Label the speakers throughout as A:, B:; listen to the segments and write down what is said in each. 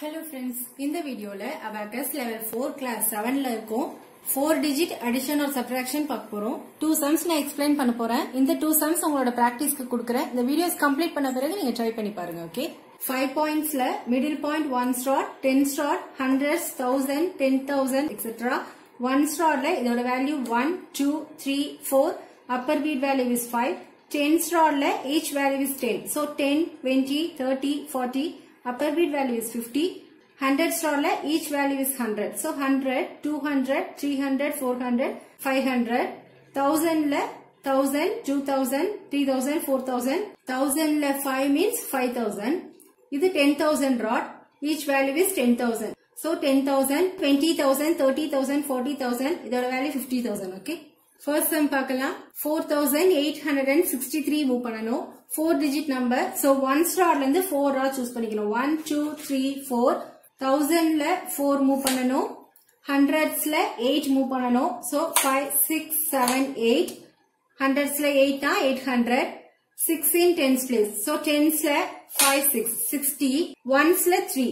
A: hello friends இந்த வீடியோல abacus level four class செவன்ல இருக்கும் four digit addition or subtraction பார்க்க போறோம் டூ சம்ஸ் நான் எக்ஸ்பிளைன் பண்ண போறேன் இந்த டூ சம்ஸ் உங்களோட பிராக்டிஸ்க்கு கொடுக்குறேன் இந்த வீடியோஸ் கம்ப்ளீட் பண்ண பிறகு நீங்க ட்ரை பண்ணி பாருங்க ஓகே ஃபைவ் பாயிண்ட்ஸ்ல middle point one star ten star hundreds thousand ten thousand etcetera one ஸ்டார்ல இதோட value one two three four upper bead value is five ten ஸ்டார்ல each value is ten so ten twenty thirty forty upper bid value is 50 100 star la each value is 100 so 100 200 300 400 500 1000 la 1000 2000 3000 4000 1000 la 5 means 5000 இது 10000 rod each value is 10000 so 10000 20000 30000 40000 இதோட value 50000 okay first sum பார்க்கலாம் four thousand eight hundred and sixty three move பண்ணணும் four digit number so one ஸ்டார்ல இருந்து four row choose பண்ணிக்கணும் one two three four தௌசண்ட்ல four move பண்ணணும் ஹண்ட்ரட்ஸ்ல eight move பண்ணணும் so five six seven eight ஹண்ட்ரட்ஸ்ல எயிட்னா eight hundred six in tens place so டென்ஸ்ல ஃபைவ் சிக்ஸ் சிக்ஸ்டி ஒன்ஸ்ல த்ரீ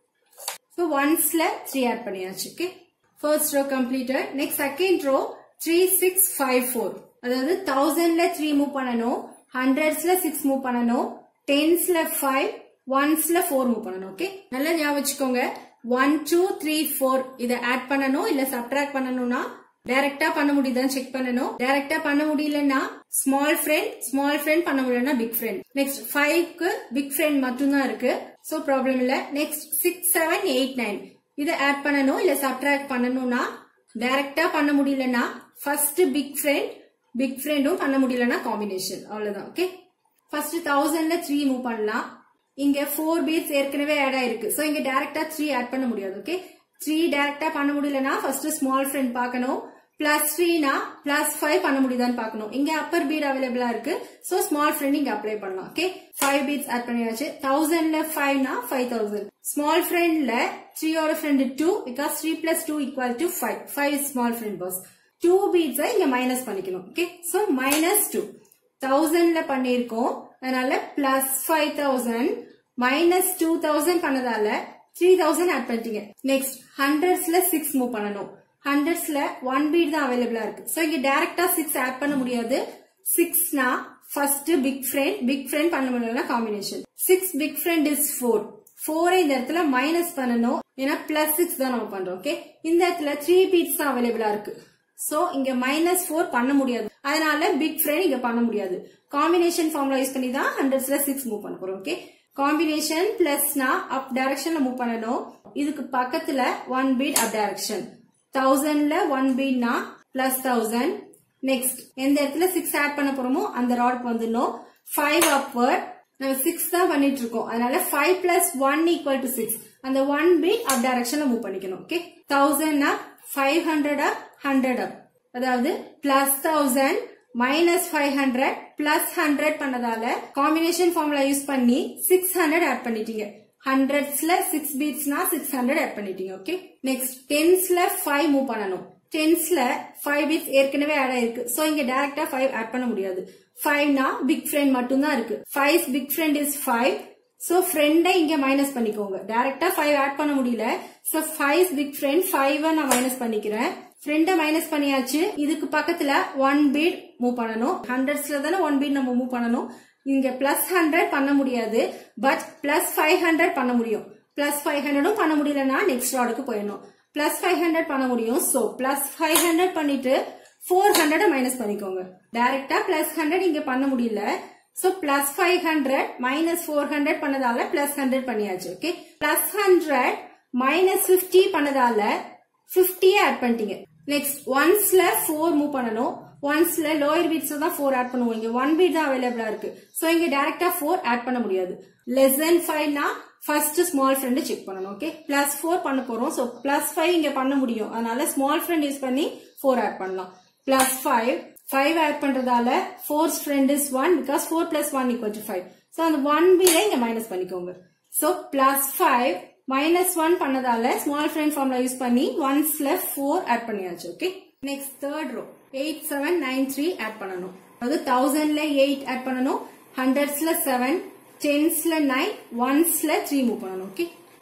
A: ஸோ ஒன்ஸ்ல த்ரீ ஆட் பண்ணியாச்சு okay first row completed next second row three six five four அதாவது தௌசண்ட்ல three move பண்ணணும் ஹண்ட்ரட்ஸ்ல சிக்ஸ் மூவ் பண்ணணும் டென்ஸ்ல ஃபைவ் ஒன்ஸ்ல ஃபோர் மூவ் பண்ணணும் ஓகே நல்லா ஞாபகம் வச்சுக்கோங்க ஒன் டூ த்ரீ ஃபோர் இதை ஆட் பண்ணணும் இல்ல சப்ட்ராக்ட் பண்ணணும்னா டைரக்டா பண்ண முடியுதான்னு செக் பண்ணணும் டைரக்டா பண்ண முடியலன்னா ஸ்மால் ஃப்ரெண்ட் ஸ்மால் ஃப்ரெண்ட் பண்ண முடியலன்னா பிக் ஃப்ரெண்ட் நெக்ஸ்ட் ஃபைவ்க்கு பிக் ஃப்ரெண்ட் மட்டும்தான் இருக்கு சோ ப்ராப்ளம் இல்ல next six seven eight nine இதை ஆட் பண்ணணும் இல்ல சப்ட்ராக்ட் பண்ணணும்னா டைரக்டா பண்ண முடியலன்னா ஃபர்ஸ்ட் பிக் ஃப்ரெண்ட் பிக் ஃப்ரெண்டும் பண்ண முடியலன்னா காம்பினேஷன் அவ்வளவுதான் ஓகே ஃபர்ஸ்ட் தௌசண்ட்ல த்ரீ மூவ் பண்ணலாம் இங்க ஃபோர் பீட்ஸ் ஏற்கனவே ஆட் ஆயிருக்கு சோ இங்க டைரக்டா த்ரீ ஆட் பண்ண முடியாது ஓகே த்ரீ டைரக்டா பண்ண முடியலன்னா ஃபர்ஸ்ட் ஸ்மால் ஃப்ரெண்ட் பார்க்கணும் பிளஸ் த்ரீனா பிளஸ் ஃபைவ் பண்ண முடியுதான்னு பார்க்கணும் இங்க அப்பர் பீட் அவைலபிளா இருக்கு சோ ஸ்மால் ஃப்ரெண்ட் இங்க அப்ளை பண்ணலாம் ஓகே ஃபைவ் பீட்ஸ் ஆட் பண்ணியாச்சு தௌசண்ட்ல ஃபைவ்னா ஃபைவ் தௌசண்ட் ஸ்மால் ஃப்ரெண்ட்ல த்ரீயோட friend two because three plus two equal to five five small friend pass two beads இங்க மைனஸ் பண்ணிக்கணும் ஓகே சோ மைனஸ் டூ தௌசண்ட்ல பண்ணிருக்கோம் அதனால plus five thousand minus two thousand பண்ணதால three thousand add பண்ணிட்டீங்க next ஹண்ட்ரட்ஸ்ல six move பண்ணணும் ஹண்ட்ரட்ஸ்ல one beat தான் அவைலபிளா இருக்கு சோ இங்க டைரக்டா சிக்ஸ் ஆட் பண்ண முடியாது சிக்ஸ்னா first big friend big friend பண்ண முடியல combination six big friend is four ஃபோரை இந்த இடத்துல மைனஸ் பண்ணணும் ஏன்னா பிளஸ் சிக்ஸ் தான் நம்ம பண்றோம் ஓகே இந்த இடத்துல த்ரீ பீட்ஸ் தான் அவைலபிளா இருக்கு சோ இங்க மைனஸ் ஃபோர் பண்ண முடியாது அதனால பிக் ஃப்ரெண்ட் இங்க பண்ண முடியாது காம்பினேஷன் ஃபார்முலா யூஸ் பண்ணி தான் ஹண்ட்ரட்ஸ்ல சிக்ஸ் மூவ் பண்ண போறோம் ஓகே காம்பினேஷன் பிளஸ்னா அப் டைரக்ஷன்ல மூவ் பண்ணணும் இதுக்கு பக்கத்துல ஒன் பீட் அப் டைரக்ஷன் தௌசண்ட்ல ஒன் பீட்னா பிளஸ் தௌசண்ட் நெக்ஸ்ட் எந்த இடத்துல சிக்ஸ் ஆட் பண்ண போறோமோ அந்த ராட்க்கு வந்துடணும் ஃபைவ் அப்வர்ட் நம்ம சிக்ஸ் தான் பண்ணிட்டு இருக்கோம் அதனால five plus one equal to six அந்த ஒன் பீட் அப் டைரக்ஷன்ல மூவ் பண்ணிக்கணும் okay thousand up five hundred up hundred up அதாவது plus thousand minus five hundred plus hundred பண்ணதால காம்பினேஷன் ஃபார்முலா யூஸ் பண்ணி சிக்ஸ் ஹண்ட்ரட் ஆட் பண்ணிட்டீங்க ஹண்ட்ரட்ஸ்ல six பீட்ஸ்னா six hundred add பண்ணிட்டீங்க ஓகே நெக்ஸ்ட் டென்ஸ்ல ஃபைவ் மூவ் பண்ணணும் டென்ஸ்ல ஃபைவ் பீட்ஸ் ஏற்கனவே ஆட் ஆயிருக்கு சோ இங்க டைரக்டா ஃபைவ் ஆட் பண்ண முடியாது ஃபைவ்னா பிக் ஃப்ரெண்ட் மட்டும் தான் இருக்கு five big friend is five so ஃப்ரெண்டை இங்க மைனஸ் பண்ணிக்கோங்க டைரக்டா ஃபைவ் ஆட் பண்ண முடியல so five big friend five நான் மைனஸ் பண்ணிக்கிறேன் ஃப்ரெண்ட மைனஸ் பண்ணியாச்சு இதுக்கு பக்கத்துல ஒன் பீட் மூவ் பண்ணணும் ஹண்ட்ரட்ஸ்ல தானே ஒன் பீட் நம்ம மூவ் பண்ணணும் இங்க பிளஸ் ஹண்ட்ரட் பண்ண முடியாது பட் பிளஸ் ஃபைவ் ஹண்ட்ரட் பண்ண முடியும் பிளஸ் ஃபைவ் ஹண்ட்ரடும் பண்ண முடியலன்னா நெக்ஸ்ட் ராடுக்கு போயிடணும் பிளஸ் ஃபைவ் ஹண்ட்ரட் பண்ண முடியும் சோ பிளஸ் ஃபைவ் ஹண்ட்ரட் பண்ணிட்டு ஃபோர் ஹண்ட்ரட் மைனஸ் பண்ணிக்கோங்க டைரக்டா பிளஸ் ஹண்ட்ரட் இங்க பண்ண முடியல so plus five hundred minus four hundred பண்ணதால பிளஸ் ஹண்ட்ரட் பண்ணியாச்சு okay plus hundred minus fifty பண்ணதால பிப்டியே ஆட் பண்ணிட்டீங்க நெக்ஸ்ட் ஒன்ஸ்ல ஃபோர் மூவ் பண்ணணும் ஒன்ஸ்ல லோயர் பீட்ஸ் தான் ஃபோர் ஆட் பண்ணுவோம் இங்க ஒன் பீட் தான் அவைலபிளா இருக்கு சோ இங்க டைரக்டா ஃபோர் ஆட் பண்ண முடியாது லெஸ் தென் ஃபைவ்னா ஃபர்ஸ்ட் ஸ்மால் ஃப்ரெண்ட் செக் பண்ணணும் ஓகே பிளஸ் ஃபோர் பண்ண போறோம் சோ பிளஸ் ஃபைவ் இங்க பண்ண முடியும் அதனால ஸ்மால் ஃப்ரெண்ட் யூஸ் பண்ணி ஃபோர் ஆட் பண்ணலாம் பிளஸ் ஃபைவ் ஃபைவ் ஆட் பண்றதால four's friend is one because four plus one equal to five so அந்த ஒன் பீல இங்க மைனஸ் பண்ணிக்கோங்க so plus five minus one பண்ணதால ஸ்மால் ஃப்ரெண்ட் ஃபார்ம்ல யூஸ் பண்ணி ஒன்ஸ்ல ஃபோர் ஆட் பண்ணியாச்சு okay next third row eight seven nine three add பண்ணணும் அதாவது தௌசண்ட்ல எயிட் ஆட் பண்ணணும் ஹண்ட்ரட்ஸ்ல செவன் டென்ஸ்ல நைன் ஒன்ஸ்ல த்ரீ மூவ் பண்ணணும் ஓகே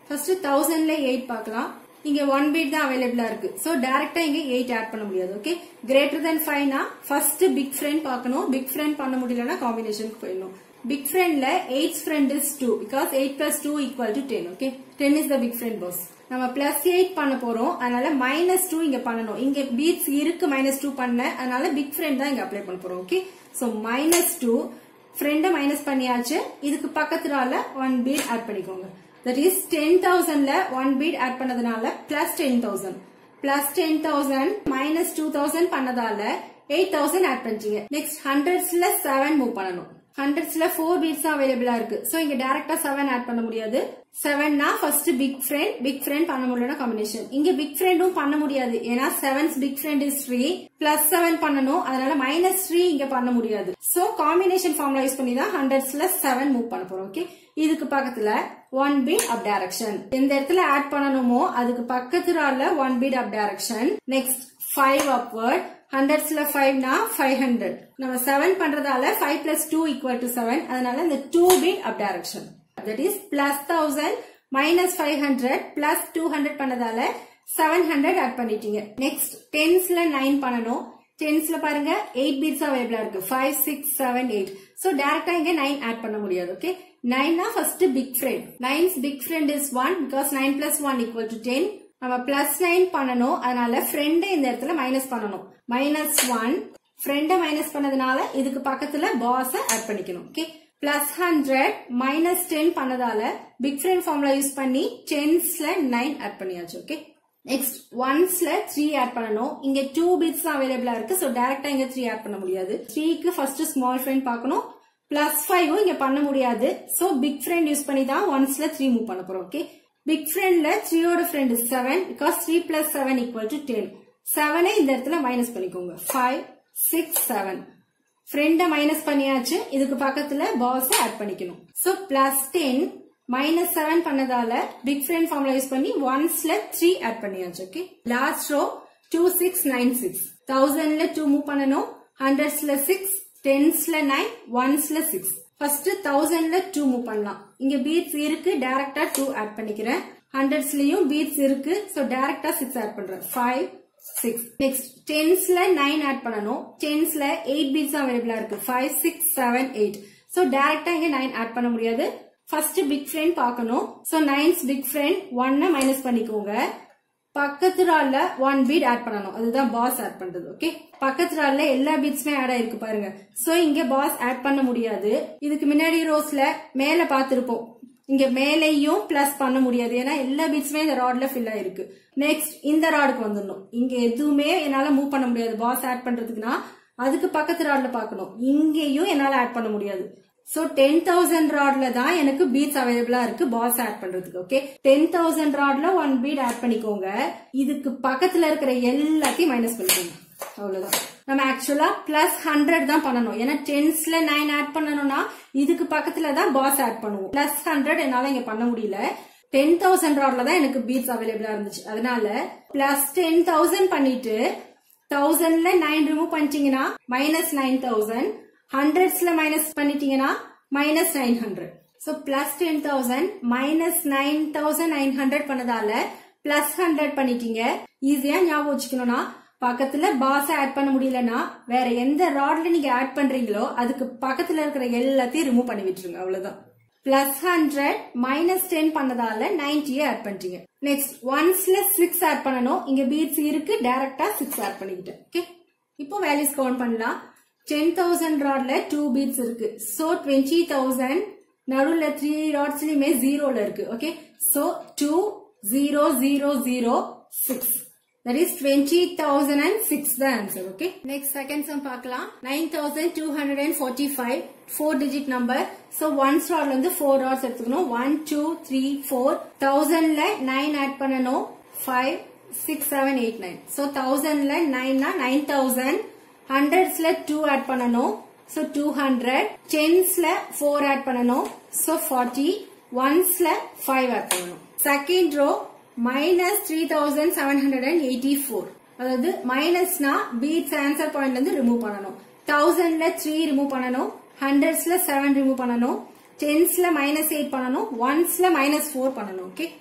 A: ஃபர்ஸ்ட் தௌசண்ட்ல எயிட் பார்க்கலாம் இங்க ஒன் பீட் தான் அவைலபிளா இருக்கு சோ டைரக்டா இங்க எயிட் ஆட் பண்ண முடியாது ஓகே கிரேட்டர் தென் ஃபைவ்னா ஃபர்ஸ்ட் பிக் ஃப்ரெண்ட் பார்க்கணும் பிக் ஃப்ரெண்ட் பண்ண முடியலன்னா காம்பினேஷனுக்கு போயிடணும் பிக் ஃப்ரெண்ட்ல eight friend is two because eight plus two equal to ten okay ten is the big friend pass நம்ம பிளஸ் எயிட் பண்ண போறோம் அதனால மைனஸ் டூ இங்க பண்ணணும் இங்க பீட்ஸ் இருக்கு மைனஸ் டூ பண்ண அதனால பிக் ஃப்ரெண்ட் தான் இங்க அப்ளை பண்ண போறோம் ஓகே சோ மைனஸ் டூ ஃப்ரெண்ட மைனஸ் பண்ணியாச்சு இதுக்கு பக்கத்துல ஒன் பீட் ஆட் பண்ணிக்கோங்க தட் இஸ் டென் தௌசண்ட்ல ஒன் பீட் ஆட் பண்ணதுனால plus ten thousand plus ten thousand minus two thousand பண்ணதால எயிட் தௌசண்ட் ஆட் பண்ணிட்டீங்க நெக்ஸ்ட் ஹண்ட்ரட்ஸ்ல செவன் மூவ் பண்ணணும் ஹண்ட்ரட்ஸ்ல ஃபோர் பீட்ஸ் அவைலபிளா இருக்கு சோ இங்க டைரக்டா செவன் ஆட் பண்ண முடியாது செவன்னா first big friend big friend பண்ண முடியலன்னா காம்பினேஷன் இங்க பிக் ஃப்ரெண்டும் பண்ண முடியாது ஏன்னா seven's big friend is three plus seven பண்ணணும் அதனால மைனஸ் த்ரீ இங்க பண்ண முடியாது சோ காம்பினேஷன் ஃபார்முலா யூஸ் பண்ணி தான் ஹண்ட்ரட்ஸ்ல செவன் மூவ் பண்ண போறோம் ஓகே இதுக்கு பக்கத்துல ஒன் பீட் அப் டைரக்ஷன் எந்த இடத்துல ஆட் பண்ணணுமோ அதுக்கு பக்கத்துல one bead up direction next five upward ஹண்ட்ரட்ஸ்ல ஃபைவ்னா ஃபைவ் ஹண்ட்ரட் நம்ம செவன் பண்றதால five plus two equal to seven அதனால இந்த two bead up direction that is plus thousand minus five hundred plus two hundred பண்ணதால செவன் ஹண்ட்ரட் ஆட் பண்ணிட்டீங்க next டென்ஸ்ல nine பண்ணணும் டென்ஸ்ல பாருங்க எயிட் பீட்ஸ் அவைலபிளா இருக்கு five six seven eight so டேரக்டா இங்க நைன் ஆட் பண்ண முடியாது ஓகே நைன்னா first big friend nine's big friend is one because nine plus one equal to ten நம்ம பிளஸ் நைன் பண்ணணும் அதனால ஃப்ரெண்ட் இந்த இடத்துல மைனஸ் பண்ணணும் மைனஸ் ஒன் ஃப்ரெண்ட மைனஸ் பண்ணதுனால இதுக்கு பக்கத்துல பாஸ் ஆட் பண்ணிக்கணும் okay plus hundred minus ten பண்ணதால பிக் ஃப்ரெண்ட் ஃபார்முலா யூஸ் பண்ணி டென்ஸ்ல நைன் ஆட் பண்ணியாச்சு ஓகே நெக்ஸ்ட் ஒன்ஸ்ல த்ரீ ஆட் பண்ணணும் இங்க டூ பிட்ஸ் தான் அவைலபிளா இருக்கு சோ டைரக்டா இங்க த்ரீ ஆட் பண்ண முடியாது த்ரீக்கு ஃபர்ஸ்ட் ஸ்மால் ஃப்ரெண்ட் பார்க்கணும் பிளஸ் ஃபைவும் இங்க பண்ண முடியாது சோ பிக் ஃப்ரெண்ட் யூஸ் பண்ணி தான் ஒன்ஸ்ல த்ரீ மூவ் பண்ண போறோம் ஓகே பிக் ஃப்ரெண்ட்ல த்ரீயோட friend seven because three plus seven equal to ten செவனை இந்த இடத்துல மைனஸ் பண்ணிக்கோங்க ஃபைவ் சிக்ஸ் செவன் ஃப்ரெண்ட மைனஸ் பண்ணியாச்சு இதுக்கு பக்கத்துல பாஸ் ஆட் பண்ணிக்கணும் so plus ten minus seven பண்ணதால பிக் ஃப்ரெண்ட் ஃபார்முலா யூஸ் பண்ணி ஒன்ஸ்ல த்ரீ ஆட் பண்ணியாச்சு okay last row two six nine six தௌசண்ட்ல டூ மூவ் பண்ணணும் ஹண்ட்ரட்ஸ்ல சிக்ஸ் டென்ஸ்ல நைன் ஒன்ஸ்ல சிக்ஸ் ஃபர்ஸ்ட் தௌசண்ட்ல டூ மூவ் பண்ணலாம் இங்க பீட்ஸ் இருக்கு டைரக்டா டூ ஆட் பண்ணிக்கிறேன் ஹண்ட்ரட்ஸ்லயும் பீட்ஸ் இருக்கு சோ டைரக்டா சிக்ஸ் ஆட் பண்றேன் ஃபைவ் சிக்ஸ் நெக்ஸ்ட் டென்ஸ்ல நைன் ஆட் பண்ணணும் டென்ஸ்ல எயிட் பீட்ஸ் அவைலபிளா இருக்கு five six seven eight so டைரக்டா இங்க நைன் ஆட் பண்ண முடியாது ஃபர்ஸ்ட் பிக் ஃப்ரெண்ட் பார்க்கணும் சோ நைன்ஸ் பிக் ஃப்ரெண்ட் ஒன்ன மைனஸ் பண்ணிக்கோங்க பக்கத்து ரால்ல ஒன் பீட் ஆட் பண்ணணும் அதுதான் பாஸ் ஆட் பண்றது ஓகே பக்கத்து ரால்ல எல்லா பீட்ஸுமே ஆட் ஆயிருக்கு பாருங்க சோ இங்க பாஸ் ஆட் பண்ண முடியாது இதுக்கு முன்னாடி ரோஸ்ல மேல பார்த்திருப்போம் இங்க மேலேயும் பிளஸ் பண்ண முடியாது ஏன்னா எல்லா பீட்ஸுமே இந்த ராட்ல ஃபில் ஆயிருக்கு நெக்ஸ்ட் இந்த ராடுக்கு வந்துடணும் இங்க எதுவுமே என்னால மூவ் பண்ண முடியாது பாஸ் ஆட் பண்றதுக்குன்னா அதுக்கு பக்கத்து ராட்ல பார்க்கணும் இங்கேயும் என்னால ஆட் பண்ண முடியாது சோ டென் தௌசண்ட் ராட்ல தான் எனக்கு பீட்ஸ் அவைலபிளா இருக்கு பாஸ் ஆட் பண்றதுக்கு ஓகே டென் தௌசண்ட் ராட்ல ஒன் பீட் ஆட் பண்ணிக்கோங்க இதுக்கு பக்கத்துல இருக்கிற எல்லாத்தையும் மைனஸ் பண்ணிக்கோங்க அவ்வளவுதான் நம்ம ஆக்சுவலா பிளஸ் ஹண்ட்ரட் தான் பண்ணணும் ஏன்னா டென்ஸ்ல நைன் ஆட் பண்ணணும்னா இதுக்கு பக்கத்துல தான் பாஸ் ஆட் பண்ணுவோம் பிளஸ் ஹண்ட்ரட் என்னால இங்க பண்ண முடியல டென் தௌசண்ட் ராட்ல தான் எனக்கு பீட்ஸ் அவைலபிளா இருந்துச்சு அதனால பிளஸ் டென் தௌசண்ட் பண்ணிட்டு தௌசண்ட்ல நைன் ரிமூவ் பண்ணிட்டீங்கன்னா மைனஸ் நைன் தௌசண்ட் ஹண்ட்ரட்ஸ்ல மைனஸ் பண்ணிட்டீங்கன்னா minus nine hundred so plus ten thousand minus nine thousand nine hundred பண்ணதால பிளஸ் ஹண்ட்ரட் பண்ணிட்டீங்க ஈஸியா ஞாபகம் வச்சுக்கணும்னா பக்கத்துல பாஸ் ஆட் பண்ண முடியலன்னா வேற எந்த ராட்ல நீங்க ஆட் பண்றீங்களோ அதுக்கு பக்கத்துல இருக்கிற எல்லாத்தையும் ரிமூவ் பண்ணி விட்டுருங்க அவ்வளவுதான் பிளஸ் ஹண்ட்ரட் மைனஸ் டென் பண்ணதால நைன்டியே ஆட் பண்ணிட்டீங்க நெக்ஸ்ட் ஒன்ஸ்ல சிக்ஸ் ஆட் பண்ணணும் இங்க பீட்ஸ் இருக்கு டைரக்டா சிக்ஸ் ஆட் பண்ணிக்கிட்டேன் ஓகே இப்போ வேல்யூஸ் கவுண்ட் பண்ணலாம் டென் தௌசண்ட் ராட்ல டூ பீட்ஸ் இருக்கு சோ டுவெண்ட்டி தௌசண்ட் நடுவுல த்ரீ ராட்ஸ்லயுமே ஜீரோல இருக்கு okay so two zero zero zero six that is twenty thousand and six தான் answer okay next second sum பார்க்கலாம் nine thousand two hundred and forty five four digit number so ones ராட்ல இருந்து four rods எடுத்துக்கணும் one two three four தௌசண்ட்ல nine add பண்ணணும் five six seven eight nine so தௌசண்ட்ல நைன்னா nine thousand ஹண்ட்ரட்ஸ்ல two add பண்ணணும் ஸோ டூ ஹண்ட்ரட் டென்ஸ்ல ஃபோர் ஆட் பண்ணணும் ஸோ ஃபார்ட்டி ஒன்ஸ்ல ஃபைவ் ஆட் பண்ணணும் second row minus three thousand seven hundred and eighty four அதாவது மைனஸ்னா பீட்ஸ் ஆன்சர் பாயிண்ட்ல இருந்து ரிமூவ் பண்ணணும் தௌசண்ட்ல த்ரீ ரிமூவ் பண்ணணும் ஹண்ட்ரட்ஸ்ல செவன் ரிமூவ் பண்ணணும் டென்ஸ்ல மைனஸ் எயிட் பண்ணணும் ஒன்ஸ்ல மைனஸ் ஃபோர் பண்ணணும் ஓகே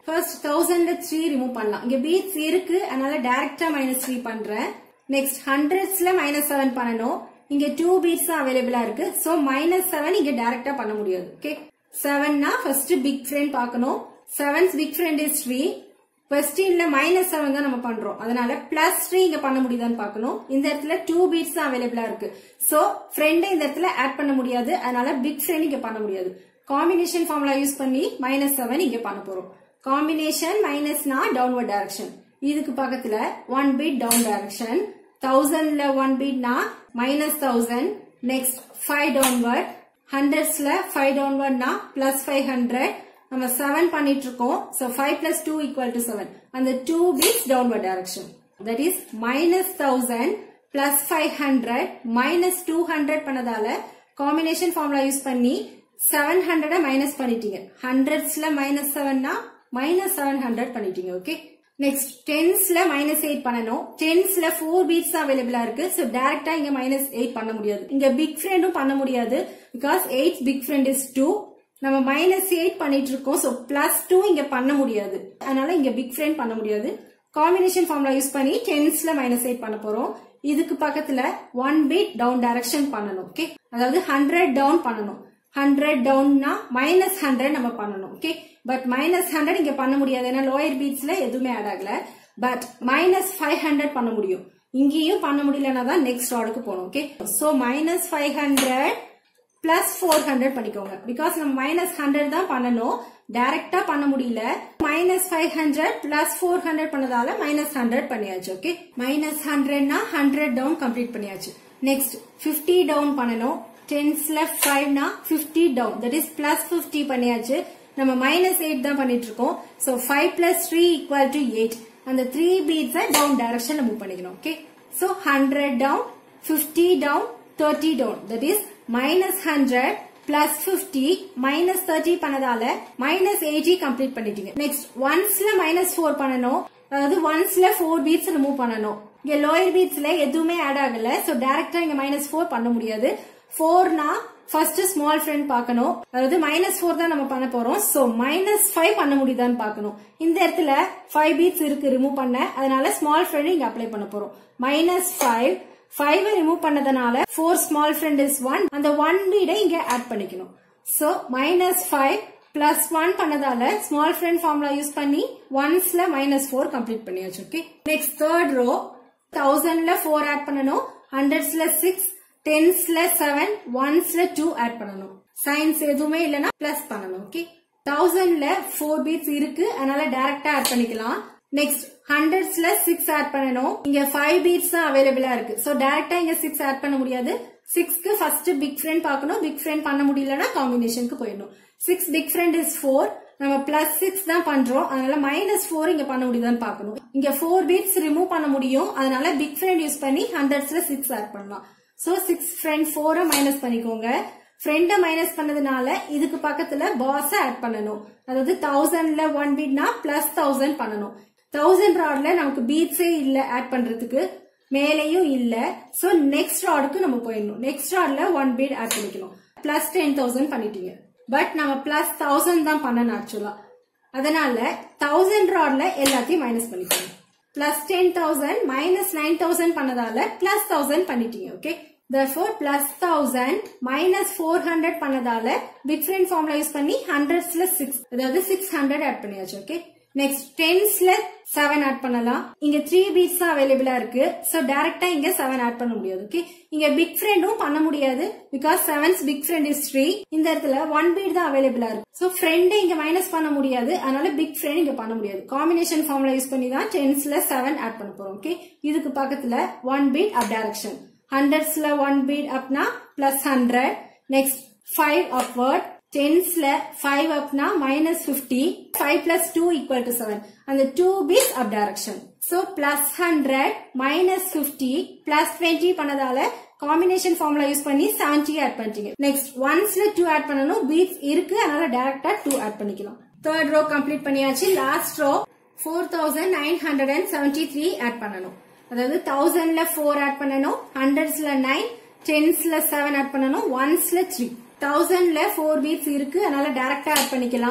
A: ஃபர்ஸ்ட் தௌசண்ட்ல த்ரீ ரிமூவ் பண்ணலாம் இங்க பீட்ஸ் இருக்கு அதனால டைரக்டா மைனஸ் த்ரீ பண்றேன் நெக்ஸ்ட் ஹண்ட்ரட்ஸ்ல மைனஸ் செவன் பண்ணணும் இங்க டூ பீட்ஸ் தான் அவைலபிளா இருக்கு சோ மைனஸ் செவன் இங்க டைரக்டா பண்ண முடியாது ஓகே செவன்னா ஃபர்ஸ்ட் பிக் ஃப்ரெண்ட் பார்க்கணும் sevens big friend is three கொஸ்டின்ல மைனஸ் செவன் தான் நம்ம பண்றோம் அதனால பிளஸ் த்ரீ இங்க பண்ண முடியுதான்னு பார்க்கணும் இந்த இடத்துல டூ பீட்ஸ் தான் அவைலபிளா இருக்கு சோ ஃப்ரெண்டை இந்த இடத்துல ஆட் பண்ண முடியாது அதனால பிக் ஃப்ரெண்ட் இங்க பண்ண முடியாது காம்பினேஷன் ஃபார்முலா யூஸ் பண்ணி மைனஸ் செவன் இங்க பண்ண போறோம் காம்பினேஷன் மைனஸ்னா டவுன்வர்ட் டைரக்ஷன் இதுக்கு பக்கத்துல ஒன் பீட் டவுன் டைரக்ஷன் தௌசண்ட்ல ஒன் பீட்னா minus thousand next five downward ஹண்ட்ரட்ஸ்ல ஃபைவ் டவுன்வர்ட்னா பிளஸ் ஃபைவ் ஹண்ட்ரட் நம்ம செவன் பண்ணிட்டு இருக்கோம் so five plus two equal to seven அந்த two beads downward direction that is minus thousand plus five hundred minus two hundred பண்ணதால combination formula use பண்ணி seven ஹண்ட்ரட minus பண்ணிட்டீங்க ஹண்ட்ரட்ஸ்ல minus செவன்னா minus seven hundred பண்ணிட்டீங்க okay next டென்ஸ்ல minus eight பண்ணணும் டென்ஸ்ல ஃபோர் பீட்ஸ் அவைலபிளா இருக்கு சோ டைரக்டா இங்க மைனஸ் எயிட் பண்ண முடியாது இங்க பிக் ஃப்ரெண்டும் பண்ண முடியாது because eight big friend is two நம்ம மைனஸ் எயிட் பண்ணிட்டு இருக்கோம் சோ பிளஸ் டூ இங்க பண்ண முடியாது அதனால இங்க பிக் ஃப்ரெண்ட் பண்ண முடியாது காம்பினேஷன் ஃபார்முலா யூஸ் பண்ணி டென்ஸ்ல மைனஸ் எயிட் பண்ண போறோம் இதுக்கு பக்கத்துல ஒன் பீட் டவுன் டைரக்ஷன் பண்ணணும் ஓகே அதாவது ஹண்ட்ரட் டவுன் பண்ணணும் ஹண்ட்ரட் டவுன்னா மைனஸ் ஹண்ட்ரட் நம்ம பண்ணணும் ஓகே பட் மைனஸ் ஹண்ட்ரட் இங்க பண்ண முடியாது ஏன்னா லோயர் பீட்ஸ்ல எதுவுமே ஆட் ஆகல பட் மைனஸ் ஃபைவ் ஹண்ட்ரட் பண்ண முடியும் இங்கேயும் பண்ண முடியலன்னா தான் நெக்ஸ்ட் ராடுக்கு போகணும் okay so minus five hundred plus four hundred பண்ணிக்கோங்க பிகாஸ் நம்ம மைனஸ் ஹண்ட்ரட் தான் பண்ணணும் டைரக்டா பண்ண முடியல minus five hundred plus four hundred பண்ணதால மைனஸ் ஹண்ட்ரட் பண்ணியாச்சு ஓகே மைனஸ் ஹண்ட்ரட்னா ஹண்ட்ரட் டவுன் கம்ப்ளீட் பண்ணியாச்சு நெக்ஸ்ட் பிப்டி டவுன் பண்ணணும் டென்ஸ்ல ஃபைவ்னா fifty down that is plus fifty பண்ணியாச்சு நம்ம மைனஸ் எயிட் தான் பண்ணிட்டு இருக்கோம் so five plus three equal to eight அந்த த்ரீ பீட்ஸை டவுன் டைரக்ஷன்ல மூவ் பண்ணிக்கணும் okay so hundred down fifty down thirty down that is minus hundred plus fifty minus thirty பண்ணதால மைனஸ் எயிட்டி கம்ப்ளீட் பண்ணிட்டீங்க next ஒன்ஸ்ல மைனஸ் ஃபோர் பண்ணணும் அதாவது ஒன்ஸ்ல four beads remove பண்ணணும் இங்க லோயர் பீட்ஸ்ல எதுவுமே ஆட் ஆகல சோ டைரக்டா இங்க மைனஸ் ஃபோர் பண்ண முடியாது ஃபோர்னா ஃபர்ஸ்ட் ஸ்மால் ஃப்ரெண்ட் பார்க்கணும் அதாவது மைனஸ் ஃபோர் தான் நம்ம பண்ண போறோம் சோ மைனஸ் ஃபைவ் பண்ண முடியுதான்னு பார்க்கணும் இந்த இடத்துல ஃபைவ் பீட்ஸ் இருக்கு ரிமூவ் பண்ண அதனால ஸ்மால் ஃப்ரெண்ட் இங்க அப்ளை பண்ண போறோம் மைனஸ் ஃபைவ் ஃபைவ் ரிமூவ் பண்ணதுனால four small friend is one அந்த ஒன் பீடை இங்க ஆட் பண்ணிக்கணும் so minus five plus one பண்ணதால ஸ்மால் ஃப்ரெண்ட் ஃபார்முலா யூஸ் பண்ணி ஒன்ஸ்ல மைனஸ் ஃபோர் கம்ப்ளீட் பண்ணியாச்சு ஓகே நெக்ஸ்ட் தேர்ட் ரோ தௌசண்ட்ல ஃபோர் ஆட் பண்ணணும் ஹண்ட்ரட்ஸ்ல சிக்ஸ் டென்ஸ்ல செவன் ஒன்ஸ்ல டூ ஆட் பண்ணணும் சயின்ஸ் எதுவுமே இல்லைன்னா பிளஸ் பண்ணணும் ஓகே தௌசண்ட்ல ஃபோர் பீட்ஸ் இருக்கு அதனால டைரக்டா ஆட் பண்ணிக்கலாம் நெக்ஸ்ட் ஹண்ட்ரட்ஸ்ல சிக்ஸ் ஆட் பண்ணணும் இங்க ஃபைவ் பீட்ஸ் தான் அவைலபிளா இருக்கு சோ டைரக்டா இங்க சிக்ஸ் ஆட் பண்ண முடியாது சிக்ஸ்க்கு ஃபர்ஸ்ட் பிக் ஃப்ரெண்ட் பார்க்கணும் பிக் ஃப்ரெண்ட் பண்ண முடியலன்னா காம்பினேஷனுக்கு போயிடணும் six big friend is four நம்ம பிளஸ் சிக்ஸ் தான் பண்றோம் அதனால மைனஸ் ஃபோர் இங்க பண்ண முடியுதான்னு பார்க்கணும் இங்க ஃபோர் பீட்ஸ் ரிமூவ் பண்ண முடியும் அதனால பிக் ஃப்ரெண்ட் யூஸ் பண்ணி ஹண்ட்ரட்ஸ்ல சிக்ஸ் ஆட் பண்ணலாம் சோ சிக்ஸ் ஃப்ரெண்ட் ஃபோரை மைனஸ் பண்ணிக்கோங்க ஃப்ரெண்ட மைனஸ் பண்ணதுனால இதுக்கு பக்கத்துல பாஸ் ஆட் பண்ணணும் அதாவது தௌசண்ட்ல ஒன் பீட்னா பிளஸ் தௌசண்ட் பண்ணணும் தௌசண்ட் ராட்ல நமக்கு பீட்ஸே இல்ல ஆட் பண்றதுக்கு மேலேயும் இல்ல சோ நெக்ஸ்ட் ராடுக்கு நம்ம போயிடணும் நெக்ஸ்ட் ராட்ல ஒன் பீட் ஆட் பண்ணிக்கணும் பிளஸ் டென் தௌசண்ட் பண்ணிட்டீங்க பட் நம்ம பிளஸ் தௌசண்ட் தான் பண்ணணும் ஆக்சுவலா அதனால தௌசண்ட் ராட்ல எல்லாத்தையும் மைனஸ் பண்ணிக்கணும் plus ten thousand minus nine thousand பண்ணதால பிளஸ் தௌசண்ட் பண்ணிட்டீங்க ஓகே therefore plus 1000 minus 400 பண்ணதால big friend formula யூஸ் பண்ணி ஹண்ட்ரட்ஸ்ல சிக்ஸ் அதாவது சிக்ஸ் ஹண்ட்ரட் ஆட் பண்ணியாச்சு ஓகே நெக்ஸ்ட் டென்ஸ்ல செவன் ஆட் பண்ணலாம் இங்க த்ரீ பீட்ஸ் தான் அவைலபிளா இருக்கு சோ டைரக்டா இங்க செவன் ஆட் பண்ண முடியாது ஓகே இங்க பிக் ஃப்ரெண்டும் பண்ண முடியாது because sevens big friend is three இந்த இடத்துல ஒன் பீட் தான் அவைலபிளா இருக்கு சோ ஃப்ரெண்ட் இங்க மைனஸ் பண்ண முடியாது அதனால பிக் ஃப்ரெண்ட் இங்க பண்ண முடியாது காம்பினேஷன் ஃபார்முலா யூஸ் பண்ணி தான் டென்ஸ்ல செவன் ஆட் பண்ண போறோம் ஓகே இதுக்கு பக்கத்துல ஒன் பீட் அப் டைரக்ஷன் ஹண்ட்ரட்ஸ்ல ஒன் பீட் அப்னா plus hundred next five upward டென்ஸ்ல ஃபைவ் அப்னா minus fifty five plus two equal to seven அந்த two beads up direction so plus hundred minus fifty plus twenty பண்ணதால combination formula use பண்ணி seventy add பண்ணிட்டீங்க next ஒன்ஸ்ல two add பண்ணணும் beads இருக்கு அதனால டைரக்டா டூ ஆட் பண்ணிக்கலாம் தேர்ட் ரோ கம்ப்ளீட் பண்ணியாச்சு last row four thousand nine hundred and seventy three add பண்ணணும் அதாவது தௌசண்ட்ல ஃபோர் ஆட் பண்ணணும் ஹண்ட்ரட்ஸ்ல நைன் டென்ஸ்ல செவன் ஆட் பண்ணணும் ஒன்ஸ்ல த்ரீ தௌசண்ட்ல ஃபோர் பீட்ஸ் இருக்கு அதனால டைரக்டா ஆட் பண்ணிக்கலாம்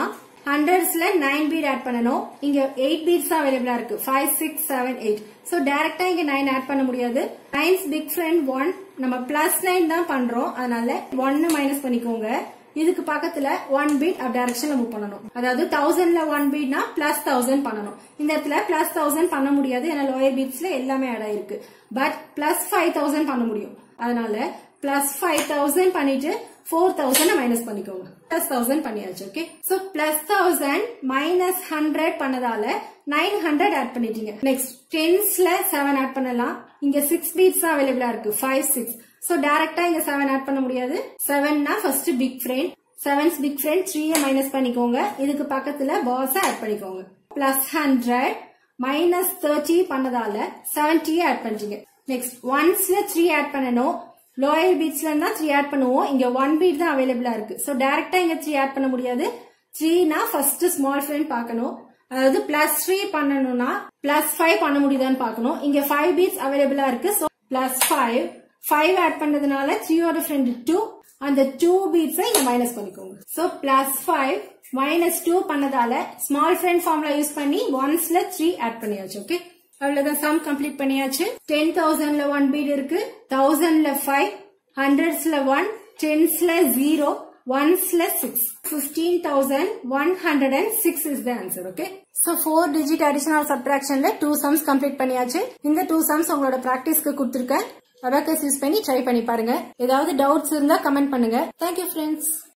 A: ஹண்ட்ரட்ஸ்ல நைன் பீட் ஆட் பண்ணணும் இங்க எயிட் பீட்ஸ் தான் அவைலபிளா இருக்கு five six seven eight so டைரக்டா இங்க நைன் ஆட் பண்ண முடியாது நைன்ஸ் பிக் ஃப்ரெண்ட் ஒன் நம்ம பிளஸ் நைன் தான் பண்றோம் அதனால ஒன்னு மைனஸ் பண்ணிக்கோங்க இதுக்கு பக்கத்துல ஒன் பீட் அப் டைரக்ஷன்ல மூவ் பண்ணணும் அதாவது தௌசண்ட்ல ஒன் பீட்னா பிளஸ் தௌசண்ட் பண்ணணும் இந்த இடத்துல பிளஸ் தௌசண்ட் பண்ண முடியாது ஏன்னா லோயர் பீட்ஸ்ல எல்லாமே ஆட் ஆயிருக்கு பட் பிளஸ் ஃபைவ் தௌசண்ட் பண்ண முடியும் அதனால பிளஸ் ஃபைவ் தௌசண்ட் பண்ணிட்டு ஃபோர் தௌசண்ட் மைனஸ் பண்ணிக்கோங்க பிளஸ் தௌசண்ட் பண்ணியாச்சு okay so plus thousand minus hundred பண்ணதால நைன் ஹண்ட்ரட் ஆட் பண்ணிட்டீங்க நெக்ஸ்ட் டென்ஸ்ல செவன் ஆட் பண்ணலாம் இங்க சிக்ஸ் பீட்ஸ் தான் அவைலபிளா இருக்கு ஃபைவ் சிக்ஸ் சோ டைரக்டா இங்க செவன் ஆட் பண்ண முடியாது செவன்னா first big friend sevens big friend த்ரீய மைனஸ் பண்ணிக்கோங்க இதுக்கு பக்கத்துல பாஸ் ஆட் பண்ணிக்கோங்க பிளஸ் ஹண்ட்ரட் மைனஸ் தேர்ட்டி பண்ணதால செவன்டியே ஆட் பண்ணிட்டீங்க நெக்ஸ்ட் ஒன்ஸ்ல த்ரீ ஆட் பண்ணணும் லோயர் பீட்ஸ்ல இருந்தா த்ரீ ஆட் பண்ணுவோம் இங்க ஒன் பீட் தான் அவைலபிளா இருக்கு சோ டைரக்டா இங்க த்ரீ ஆட் பண்ண முடியாது த்ரீனா ஃபர்ஸ்ட் ஸ்மால் ஃப்ரெண்ட் பார்க்கணும் அதாவது பிளஸ் த்ரீ பண்ணணும்னா பிளஸ் ஃபைவ் பண்ண முடியுதான்னு பார்க்கணும் இங்க ஃபைவ் பீட்ஸ் அவைலபிளா இருக்கு so plus five five add பண்ணதுனால த்ரீயோட ஃப்ரெண்ட் டூ அந்த டூ பீட்ஸை இங்க மைனஸ் பண்ணிக்கோங்க so plus five minus two பண்ணதால ஸ்மால் ஃப்ரெண்ட் ஃபார்ம்ல யூஸ் பண்ணி ஒன்ஸ்ல த்ரீ ஆட் பண்ணியாச்சு ஓகே அவ்வளவுதான் சம் கம்ப்ளீட் பண்ணியாச்சு டென் தௌசண்ட்ல ஒன் பீட் இருக்கு தௌசண்ட்ல ஃபைவ் ஹண்ட்ரட்ஸ்ல ஒன் டென்ஸ்ல ஜீரோ ஒன்ஸ்ல six fifteen thousand one hundred and six is the answer okay so four digit additional சப்ட்ராக்ஷன்ல டூ சம்ஸ் கம்ப்ளீட் பண்ணியாச்சு இந்த டூ சம்ஸ் உங்களோட பிராக்டிஸ்க்கு கொடுத்துருக்கேன் அபாக்கஸ் யூஸ் பண்ணி ட்ரை பண்ணி பாருங்க ஏதாவது டவுட்ஸ் இருந்தா கமெண்ட் பண்ணுங்க தேங்க்யூ ஃப்ரெண்ட்ஸ்